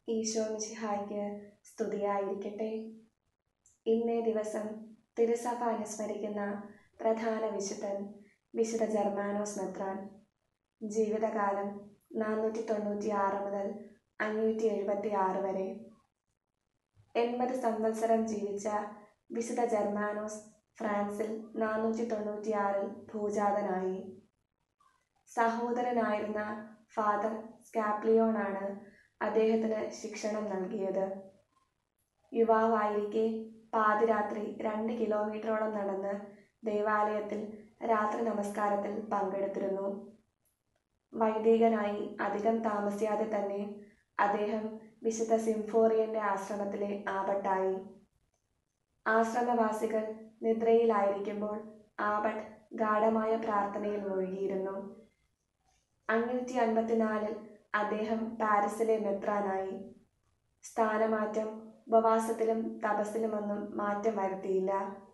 ഈശോ മിശിഹായ്ക്ക് സ്തുതിയായിരിക്കട്ടെ ഇന്നേ ദിവസം തിരുസഭ അനുസ്മരിക്കുന്ന പ്രധാന വിശുദ്ധൻ വിശുദ്ധ ജർമാനോസ് മെത്രാൻ ജീവിതകാലം നാനൂറ്റി തൊണ്ണൂറ്റി ആറ് മുതൽ അഞ്ഞൂറ്റി എഴുപത്തി ആറ് വരെ എൺപത് സംവത്സരം ജീവിച്ച വിശുദ്ധ ജർമാനോസ് ഫ്രാൻസിൽ നാനൂറ്റി തൊണ്ണൂറ്റിയാറിൽ ഭൂജാതനായി സഹോദരനായിരുന്ന ഫാദർ സ്കാപ്ലിയോണാണ് അദ്ദേഹത്തിന് ശിക്ഷണം നൽകിയത് യുവാവായിരിക്കെ പാതിരാത്രി രണ്ട് കിലോമീറ്ററോളം നടന്ന് ദേവാലയത്തിൽ രാത്രി നമസ്കാരത്തിൽ പങ്കെടുത്തിരുന്നു വൈദികനായി അധികം താമസിയാതെ തന്നെ അദ്ദേഹം വിശുദ്ധ സിംഫോറിയന്റെ ആശ്രമത്തിലെ ആബട്ടായി ആശ്രമവാസികൾ നിദ്രയിലായിരിക്കുമ്പോൾ ആബട്ട് ഗാഠമായ പ്രാർത്ഥനയിൽ മുഴുകിയിരുന്നു അഞ്ഞൂറ്റി അൻപത്തിനാലിൽ അദ്ദേഹം പാരീസിലെ മെത്രാനായി സ്ഥാനമാറ്റം ഉപവാസത്തിലും തപസ്സിലുമൊന്നും മാറ്റം വരുത്തിയില്ല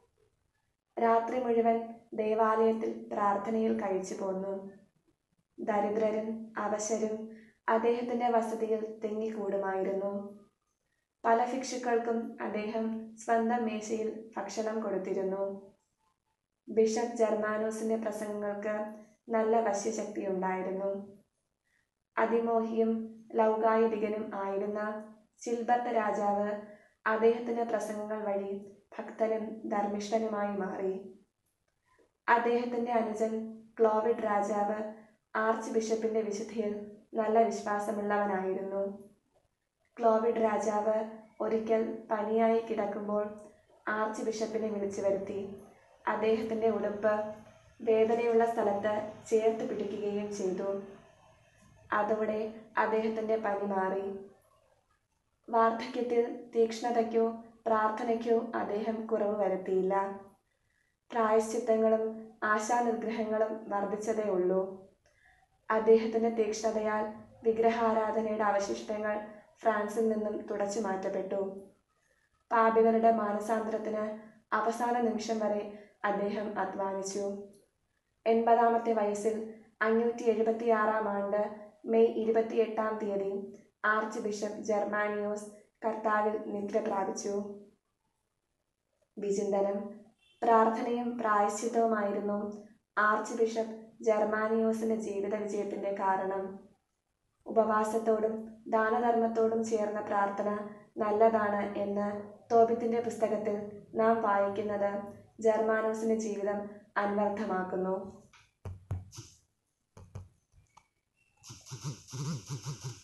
രാത്രി മുഴുവൻ ദേവാലയത്തിൽ പ്രാർത്ഥനയിൽ കഴിച്ചു പോന്നു ദരിദ്രരും അവശരും അദ്ദേഹത്തിന്റെ വസതിയിൽ തിങ്ങിക്കൂടുമായിരുന്നു പല ഭിക്ഷുക്കൾക്കും അദ്ദേഹം സ്വന്തം മേശയിൽ ഭക്ഷണം കൊടുത്തിരുന്നു ബിഷപ്പ് ജർമാനോസിന്റെ പ്രസംഗങ്ങൾക്ക് നല്ല വശ്യശക്തിയുണ്ടായിരുന്നു അതിമോഹിയും ലൗകായുധികനും ആയിരുന്ന ചിൽബർട്ട് രാജാവ് അദ്ദേഹത്തിന്റെ പ്രസംഗങ്ങൾ വഴി ഭക്തനും ധർമ്മിഷ്ഠനുമായി മാറി അദ്ദേഹത്തിന്റെ അനുജൻ ക്ലോവിഡ് രാജാവ് ആർച്ച് ബിഷപ്പിന്റെ വിശുദ്ധിയിൽ നല്ല വിശ്വാസമുള്ളവനായിരുന്നു ക്ലോവിഡ് രാജാവ് ഒരിക്കൽ പനിയായി കിടക്കുമ്പോൾ ആർച്ച് ബിഷപ്പിനെ വിളിച്ചു വരുത്തി അദ്ദേഹത്തിന്റെ ഉടുപ്പ് വേദനയുള്ള സ്ഥലത്ത് ചേർത്ത് പിടിക്കുകയും ചെയ്തു അതോടെ അദ്ദേഹത്തിന്റെ പനി മാറി വാർദ്ധക്യത്തിൽ തീക്ഷ്ണതയ്ക്കോ പ്രാർത്ഥനയ്ക്കോ അദ്ദേഹം കുറവ് വരുത്തിയില്ല പ്രായശ്ചിത്തങ്ങളും ആശാനിഗ്രഹങ്ങളും വർദ്ധിച്ചതേ ഉള്ളൂ അദ്ദേഹത്തിന്റെ തീക്ഷ്ണതയാൽ വിഗ്രഹാരാധനയുടെ അവശിഷ്ടങ്ങൾ ഫ്രാൻസിൽ നിന്നും തുടച്ചു മാറ്റപ്പെട്ടു പാപികളുടെ മാനസാന്തരത്തിന് അവസാന നിമിഷം വരെ അദ്ദേഹം അധ്വാനിച്ചു എൺപതാമത്തെ വയസ്സിൽ അഞ്ഞൂറ്റി എഴുപത്തിയാറാം ആണ്ട് മെയ് ഇരുപത്തിയെട്ടാം തീയതി ആർച്ച് ബിഷപ്പ് ജർമാനിയോസ് കർത്താവിൽ നിദ്ര പ്രാപിച്ചു വിചിന്തനം പ്രാർത്ഥനയും പ്രായശ്ചിത്തവുമായിരുന്നു ആർച്ച് ബിഷപ്പ് ജർമാനിയോസിന്റെ ജീവിത വിജയത്തിന്റെ കാരണം ഉപവാസത്തോടും ദാനധർമ്മത്തോടും ചേർന്ന പ്രാർത്ഥന നല്ലതാണ് എന്ന് തോബിത്തിന്റെ പുസ്തകത്തിൽ നാം വായിക്കുന്നത് ജർമാനോസിന്റെ ജീവിതം അന്വർത്ഥമാക്കുന്നു